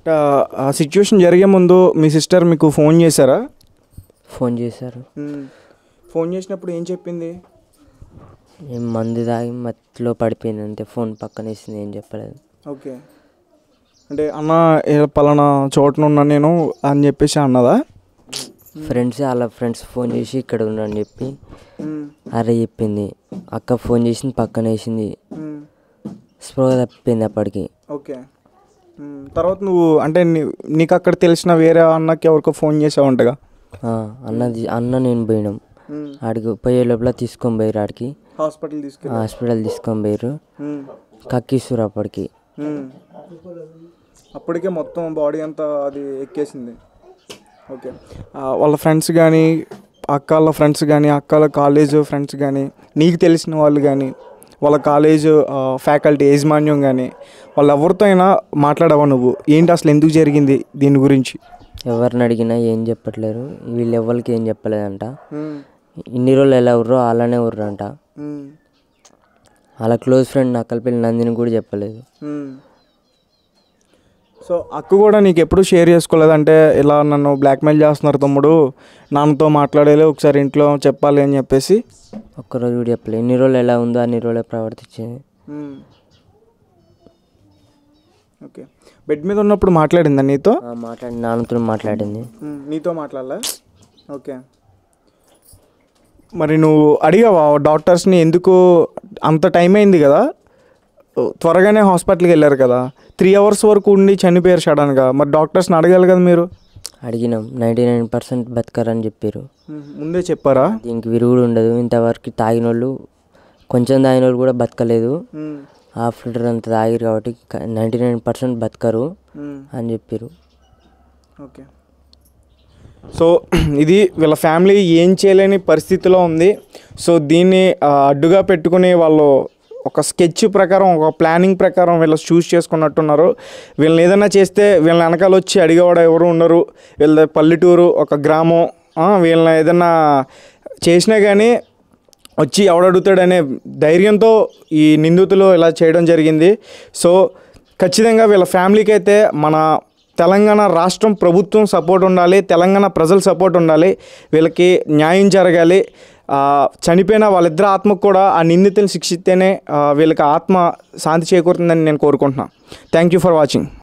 ఆ సిచ్యువేషన్ జరిగే ముందు మీ సిస్టర్ మీకు ఫోన్ చేశారా ఫోన్ చేశారు ఫోన్ చేసినప్పుడు ఏం చెప్పింది నేను మందు తాగి మత్తులో పడిపోయింది అంతే ఫోన్ పక్కన వేసింది ఏం చెప్పలేదు ఓకే అంటే అన్న ఏ పలానా చోటన ఉన్నా నేను అని చెప్పేసి అన్నదా ఫ్రెండ్స్ వాళ్ళ ఫ్రెండ్స్ ఫోన్ చేసి ఇక్కడ ఉండని చెప్పి అరే చెప్పింది అక్క ఫోన్ చేసింది పక్కన వేసింది స్పృహ తప్పిపోయింది అప్పటికి ఓకే తర్వాత నువ్వు అంటే నీ- నీకు అక్కడ తెలిసిన వేరే అన్నకి ఎవరికో ఫోన్ చేసావంటగా ఆ, అన్నది అన్న నేను పోయినాం ఆడికి పోయే లోపల తీసుకొని పోయారు ఆడికి హాస్పిటల్ తీసుకెళ్ళి హాస్పిటల్ తీసుకొని పోయారు కక్కిస్తురు అప్పటికి అప్పటికే మొత్తం బాడీ అంతా అది ఎక్కేసింది ఓకే ఆ, వాళ్ళ ఫ్రెండ్స్ కానీ అక్క వాళ్ళ ఫ్రెండ్స్ కానీ అక్క వాళ్ళ కాలేజ్ ఫ్రెండ్స్ కానీ నీకు తెలిసిన వాళ్ళు కానీ వాళ్ళ కాలేజ్ ఫ్యాకల్టీ యాజమాన్యం కానీ వాళ్ళు ఎవరితో అయినా మాట్లాడవా నువ్వు ఏంటి అసలు ఎందుకు జరిగింది దీని గురించి ఎవరిని అడిగినా ఏం చెప్పట్లేరు వీళ్ళు ఎవరికి ఏం చెప్పలేదంట ఇన్ని రోజులు ఎలా ఉర్రో అలానే ఉర్రంట వాళ్ళ క్లోజ్ ఫ్రెండ్ నక్కలపల్లి నందిని కూడా చెప్పలేదు సో అక్క కూడా నీకు ఎప్పుడు షేర్ చేసుకోలేదంటే ఇలా నన్ను బ్లాక్మెయిల్ చేస్తున్నారు తమ్ముడు నాన్నతో మాట్లాడేలే ఒకసారి ఇంట్లో చెప్పాలి అని చెప్పేసి ఒక్కరోజు కూడా చెప్పలేదు ఎన్ని రోజులు ఎలా ఉందో అన్ని రోజులే ప్రవర్తించింది ఓకే బెడ్ మీద ఉన్నప్పుడు మాట్లాడిందా నీతో ఆ మాట్లాడి నాన్నతో మాట్లాడింది నీతో మాట్లాడలే ఓకే మరి నువ్వు అడిగావా డాక్టర్స్ని ఎందుకు అంత టైం అయింది కదా త్వరగానే హాస్పిటల్కి వెళ్ళారు కదా త్రీ అవర్స్ వరకు ఉండి చనిపోయారు సడన్గా మరి డాక్టర్స్ని అడగాలి కదా మీరు అడిగినాం నైంటీ నైన్ పర్సెంట్ బతకరని చెప్పారు ముందే చెప్పారా దీనికి విరుగుడు ఉండదు ఇంతవరకు తాగిన వాళ్ళు కొంచెం తాగిన వాళ్ళు కూడా బతకలేదు హాఫ్ లీటర్ అంత తాగిరు కాబట్టి నైంటీ నైన్ పర్సెంట్ బతకరు అని చెప్పారు ఓకే సో ఇది వీళ్ళ ఫ్యామిలీ ఏం చేయలేని పరిస్థితిలో ఉంది సో దీన్ని ఆ, అడ్డుగా పెట్టుకుని వాళ్ళు ఒక స్కెచ్ ప్రకారం ఒక ప్లానింగ్ ప్రకారం వీళ్ళు చూస్ చేసుకున్నట్టున్నారు వీళ్ళని ఏదైనా చేస్తే వీళ్ళ వెనకాల వచ్చి అడిగేవాడు ఎవరు ఉండరు వీళ్ళ పల్లెటూరు ఒక గ్రామం ఆ, వీళ్ళని ఏదైనా చేసినా కానీ వచ్చి ఎవడడుగుతాడనే ధైర్యంతో ఈ నిందితులు ఇలా చేయడం జరిగింది సో ఖచ్చితంగా వీళ్ళ ఫ్యామిలీకి అయితే మన తెలంగాణ రాష్ట్రం ప్రభుత్వం సపోర్ట్ ఉండాలి తెలంగాణ ప్రజల సపోర్ట్ ఉండాలి వీళ్ళకి న్యాయం జరగాలి ఆ, చనిపోయిన వాళ్ళిద్దరు ఆత్మకు కూడా ఆ నిందితులను శిక్షిస్తేనే ఆ, వీళ్ళకి ఆత్మ శాంతి చేకూరుతుందని నేను కోరుకుంటున్నాను థ్యాంక్ యూ ఫర్ వాచింగ్